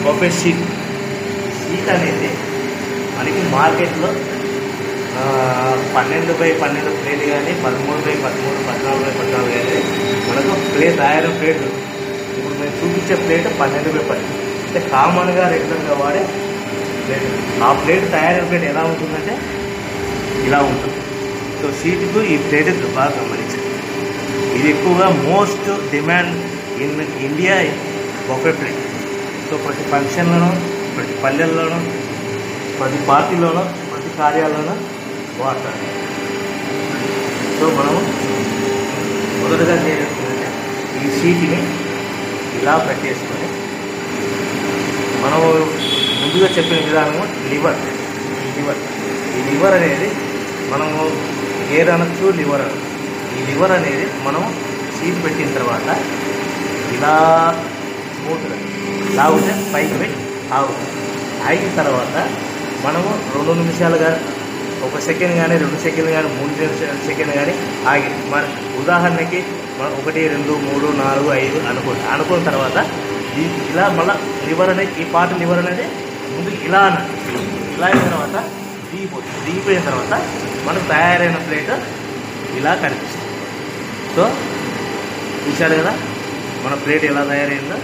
Buffet sheet sheet అనేది మనకి మార్కెట్లో ఆ, పన్నెండు బై పన్నెండు ప్లేట్ కానీ పదమూడు బై పదమూడు పద్నాలుగు బై పద్నాలుగు కానీ మనకు ప్లేట్ ఐరన్ ప్లేట్ ఉంది. ఇప్పుడు మేము చూపించే ప్లేట్ పన్నెండు బై పన్నెండు అంటే కామన్గా రెగ్యులర్గా వాడే ప్లేట్ ఆ ప్లేట్ తయారైన ప్లేట్ ఎలా ఉంటుందంటే ఇలా ఉంటుంది సో సీటుకు ఈ ప్లేట్ బాగా గమనించండి ఇది ఎక్కువగా most demand in India buffet plate so ప్రతి ఫంక్షన్లోనూ ప్రతి పల్లెల్లోనూ ప్రతి పార్టీలోనూ ప్రతి కార్యాలలోనూ వాడతారు సో మనము మొదటగా చేయాల్సిందంటే ఈ షీట్ని ఇలా పెట్టేసుకొని మనము ముందుగా చెప్పిన విధానము లివర్ లివర్ ఈ లివర్ అనేది మనము గేర్ అనొచ్చు లివర్ అనొచ్చు ఈ లివర్ అనేది మనం సీట్ పెట్టిన తర్వాత ఇలా స్మూత్గా లాగితే పైకి పెట్టి ఆగుతుంది ఆగిన తర్వాత మనము రెండు నిమిషాలుగా ఒక సెకండ్ కానీ రెండు సెకండ్ కానీ మూడు సెకండ్ కానీ ఆగి మన ఉదాహరణకి మనం ఒకటి రెండు మూడు నాలుగు ఐదు అనుకోండి అనుకున్న తర్వాత ఈ ఇలా మళ్ళీ లివర్ అనేది ఈ పార్ట్ లివర్ అనేది ముందు ఇలా అన్నట్టు ఇలా అయిన తర్వాత దిగిపోతుంది దిగిపోయిన తర్వాత మనకు తయారైన ప్లేట్ ఇలా కనిపిస్తుంది సో చూశారు కదా మన ప్లేట్ ఎలా తయారైందో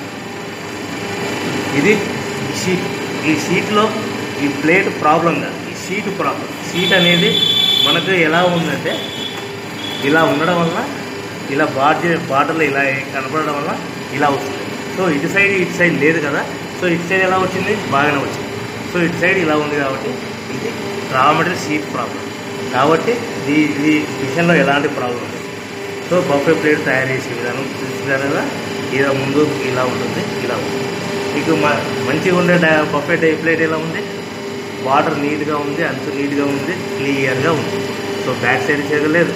ఇది ఈ షీట్ ఈ షీట్లో ఈ ప్లేట్ ప్రాబ్లం కాదు ఈ షీట్ ప్రాబ్లం షీట్ అనేది మనకు ఎలా ఉందంటే ఇలా ఉండడం వల్ల ఇలా బార్డర్ బార్డర్లో ఇలా కనపడడం వల్ల ఇలా వస్తుంది సో ఇటు సైడ్ ఇటు సైడ్ లేదు కదా సో ఇటు సైడ్ ఎలా వచ్చింది బాగానే వచ్చింది సో ఇటు సైడ్ ఇలా ఉంది కాబట్టి ఇది రా మెటీరియల్ షీట్ ప్రాబ్లం కాబట్టి ఈ ఈ విషయంలో ఎలాంటి ప్రాబ్లం లేదు సో బఫే ప్లేట్ తయారు చేసే విధానం చూసారు కదా ఇలా ముందు ఇలా ఉంటుంది ఇలా ఉంటుంది మీకు మ మంచిగా ఉండే డా- బఫే టై ప్లేట్ ఎలా ఉంది వాటర్ నీట్గా ఉంది అంత నీట్గా ఉంది క్లియర్గా ఉంది సో బ్యాక్ సైడ్ తిరగలేదు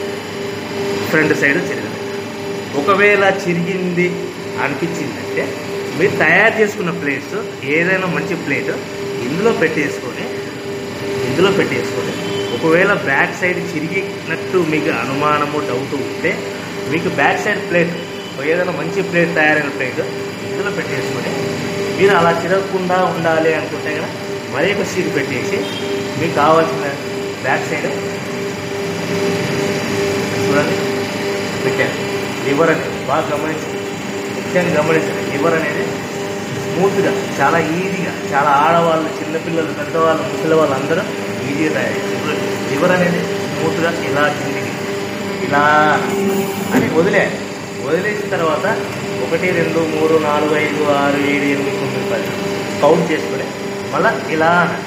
ఫ్రంట్ సైడ్ తిరగలేదు ఒకవేళ చిరిగింది అనిపించిందంటే మీరు తయారు చేసుకున్న ప్లేట్స్ ఏదైనా మంచి ప్లేట్ ఇందులో పెట్టేసుకొని ఇందులో పెట్టేసుకొని ఒకవేళ బ్యాక్ సైడ్ చిరిగినట్టు మీకు అనుమానము డౌట్ ఉంటే మీకు బ్యాక్ సైడ్ ప్లేట్ ఏదైనా మంచి ప్లేట్ తయారైన ప్లేట్ ఇందులో పెట్టేసుకొని మీరు అలా చిరగకుండా ఉండాలి అనుకుంటే కదా మరీ ఒక సీట్ పెట్టేసి మీకు కావాల్సిన బ్యాక్ సైడ్ చూడండి పెట్టాను లివర్ అనేది బాగా గమనించండి ముఖ్యంగా గమనించండి లివర్ అనేది స్మూత్గా చాలా ఈజీగా చాలా ఆడవాళ్ళు చిన్నపిల్లలు పెద్దవాళ్ళు ముసలి వాళ్ళు అందరూ ఈజీగా తయారు చేస్తారు. లివర్ అనేది స్మూత్గా ఇలా కిందికి ఇలా అని వదిలే వదిలేసిన తర్వాత ఒకటి రెండు మూడు నాలుగు ఐదు ఆరు ఏడు ఎనిమిది తొమ్మిది పది కౌంట్ చేసుకుని మళ్ళీ ఇలా అనాలి.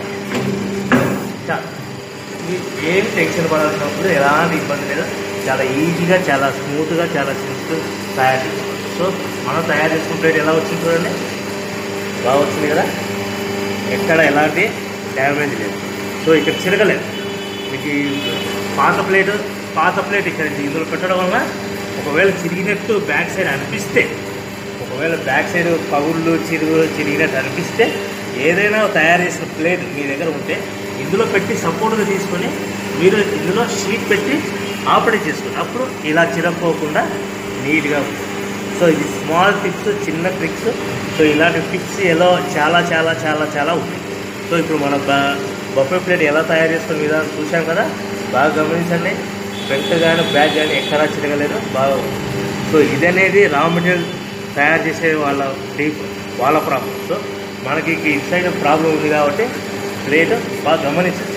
చాలు మీకు ఏం టెన్షన్ పడాల్సిన అవసరం లేదు ఎలాంటి ఇబ్బంది లేదు చాలా ఈజీగా చాలా స్మూత్గా చాలా సింపుల్ తయారు చేసుకోవచ్చు సో మనం తయారు చేసుకున్న ప్లేట్ ఎలా వచ్చింది చూడండి బాగా వచ్చింది కదా ఎక్కడ ఎలాంటి డ్యామేజ్ లేదు సో ఇక్కడ చిరగలేదు మీకు ఈ పాత ప్లేట్ పాత ప్లేట్ ఇక్కడ ఇందులో పెట్టడం వల్ల ఒకవేళ చిరిగినట్టు బ్యాక్ సైడ్ అనిపిస్తే ఒకవేళ బ్యాక్ సైడ్ పగుళ్ళు చిరుగు చిరిగినట్టు అనిపిస్తే ఏదైనా తయారు చేసిన ప్లేట్ మీ దగ్గర ఉంటే ఇందులో పెట్టి సపోర్ట్గా తీసుకొని మీరు ఇందులో షీట్ పెట్టి ఆపరేట్ చేసుకోండి అప్పుడు ఇలా చిరక్కోకుండా నీట్గా ఉంటుంది సో ఇది స్మాల్ టిప్స్ చిన్న ట్రిక్స్ సో ఇలాంటి టిప్స్ ఎలా చాలా చాలా చాలా చాలా ఉన్నాయి సో ఇప్పుడు మన బఫే ప్లేట్ ఎలా తయారు చేసుకునే విధానం చూసాం కదా బాగా గమనించండి ఫ్రంట్ కానీ బ్యాక్ కానీ ఎక్కడా చిరగలేదు బాగా ఉంది. సో ఇదనేది రా మెటీరియల్ తయారు చేసే వాళ్ళ డీప్ వాళ్ళ ప్రాబ్లం సో మనకి ఇటు సైడ్ ప్రాబ్లం ఉంది కాబట్టి ప్లేట్ బాగా గమనించండి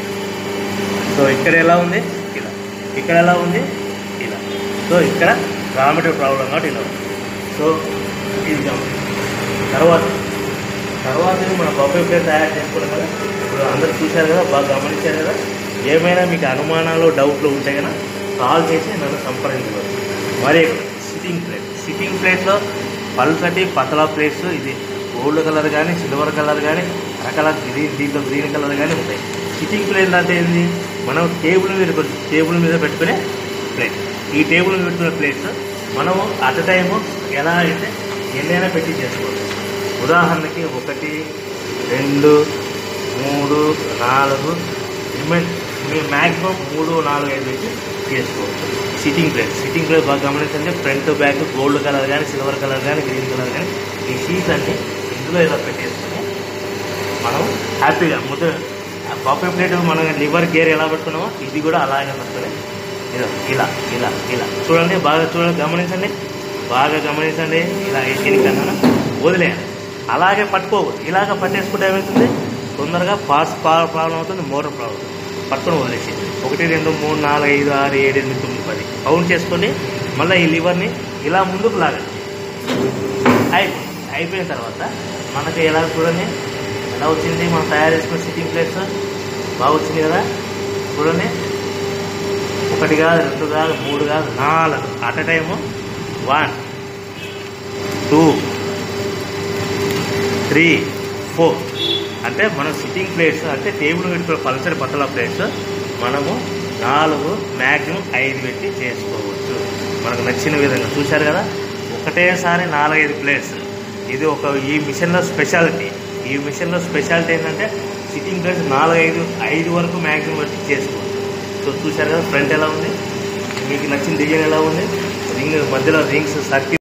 సో ఇక్కడ ఎలా ఉంది ఇలా ఇక్కడ ఎలా ఉంది ఇలా సో ఇక్కడ రా మెటీరియల్ ప్రాబ్లం కాబట్టి ఇలా ఉంది సో ఇది గమనించండి తర్వాత తర్వాత మన బఫే ప్లేట్ తయారు చేసుకోవడం కదా ఇప్పుడు అందరూ చూశారు కదా బాగా గమనించారు కదా ఏమైనా మీకు అనుమానాలు డౌట్లు ఉంటే కదా కాల్ చేసి నన్ను సంప్రదించవచ్చు మరి సిట్టింగ్ ప్లేట్ సిట్టింగ్ ప్లేట్లో పల్సటి పతలా ప్లేట్స్ ఇది గోల్డ్ కలర్ కానీ సిల్వర్ కలర్ కానీ రకరకాల గ్రీన్ దీంట్లో గ్రీన్ కలర్ కానీ ఉంటాయి సిట్టింగ్ ప్లేట్ అంటే ఏంది మనం టేబుల్ మీద పెట్టు టేబుల్ మీద పెట్టుకునే ప్లేట్ ఈ టేబుల్ మీద పెట్టుకునే ప్లేట్స్ మనము అట్ టైము ఎలా అయితే ఎన్నైనా పెట్టి చేసుకోవచ్చు ఉదాహరణకి ఒకటి రెండు మూడు నాలుగు రిమైన్ మీరు మ్యాక్సిమం మూడు నాలుగు ఐదు పెట్టి చేసుకోవచ్చు సిట్టింగ్ ప్లేట్ సిట్టింగ్ ప్లేట్ బాగా గమనించండి ఫ్రంట్ బ్యాక్ గోల్డ్ కలర్ కానీ సిల్వర్ కలర్ కానీ గ్రీన్ కలర్ కానీ ఈ షీట్స్ అన్ని ఇందులో ఇందులో ఇలా పెట్టేసుకొని మనం హ్యాపీగా ముద్ద బఫే ప్లేట్ మనం లివర్ గేర్ ఎలా పెట్టుకున్నామో ఇది కూడా అలాగే పెట్టుకొని ఇదో ఇలా ఇలా ఇలా చూడండి బాగా చూడండి గమనించండి బాగా గమనించండి ఇలా ఎక్కిన వదిలేయండి అలాగే పట్టుకోవద్దు ఇలాగ పట్టేసుకుంటే ఏమవుతుంది తొందరగా పాస్ ప్రాబ్లం అవుతుంది మోటార్ ప్రాబ్లం అవుతుంది పట్టుకొని వదిలేసి ఒకటి రెండు మూడు నాలుగు ఐదు ఆరు ఏడు ఎనిమిది తొమ్మిది పది కౌంట్ చేసుకొని మళ్ళీ ఈ లివర్ని ఇలా ముందుకు లాగండి అయిపోయింది అయిపోయిన తర్వాత మనకి ఎలా చూడండి ఎలా వచ్చింది మనం తయారు చేసుకున్న సిట్టింగ్ ప్లేస్ బాగా వచ్చింది కదా చూడండి ఒకటి కాదు రెండు కాదు మూడు కాదు నాలుగు at a time one two three four అంటే మనం సిట్టింగ్ ప్లేట్స్ అంటే టేబుల్ పెట్టుకునే పల్సరి పత్తల ప్లేట్స్ మనము నాలుగు మ్యాక్సిమం ఐదు పెట్టి చేసుకోవచ్చు మనకు నచ్చిన విధంగా చూశారు కదా ఒకటేసారి నాలుగైదు ప్లేట్స్ ఇది ఒక ఈ మిషన్లో స్పెషాలిటీ ఈ మిషన్లో స్పెషాలిటీ ఏంటంటే సిట్టింగ్ ప్లేట్స్ నాలుగైదు ఐదు వరకు మ్యాక్సిమం పెట్టి చేసుకోవచ్చు సో చూశారు కదా ఫ్రంట్ ఎలా ఉంది మీకు నచ్చిన డిజైన్ ఎలా ఉంది రింగ్ మధ్యలో రింగ్స్ సర్కిల్